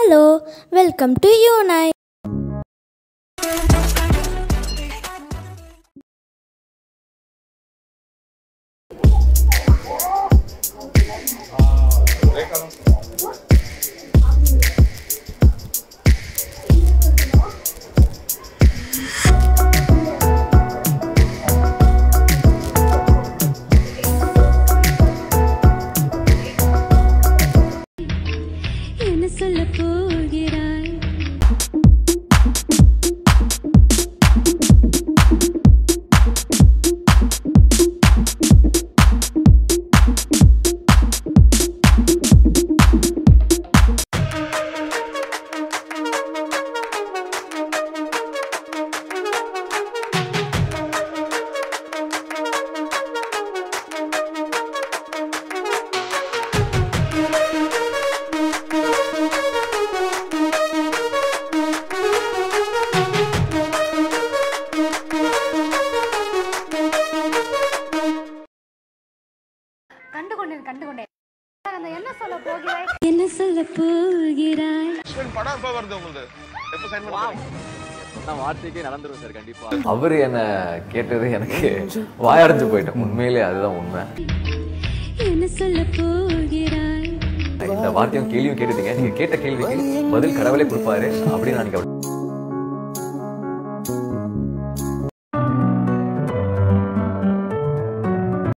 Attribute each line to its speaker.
Speaker 1: hello welcome to யூனை
Speaker 2: என்ன சொல்ல போகிறாய்
Speaker 3: கண்டுகொண்டேன் கண்டுகொண்டேன் அந்த என்ன சொல்ல போகிறாய்
Speaker 2: என்ன சொல்ல போகிறாய்
Speaker 4: படம் எப்ப வருது உங்களுக்கு எப்ப சைன் பண்ணுவீங்க
Speaker 5: நான் வார்த்தைக்கே நடந்துரும் சார் கண்டிப்பா அவர் என்ன கேட்டது எனக்கு வாயடைஞ்சு போயிட்டேன் உண்மையிலே அதுதான் உண்மை
Speaker 2: என்ன சொல்ல போகிறாய்
Speaker 5: இந்த வார்த்தையும் கேள்வியும் கேட்டுட்டீங்க நீங்க கேட்ட கேள்விக்கு பதில் கடவுளே கொடுப்பாரு அப்படின்னு நான் நினைக்கிறேன்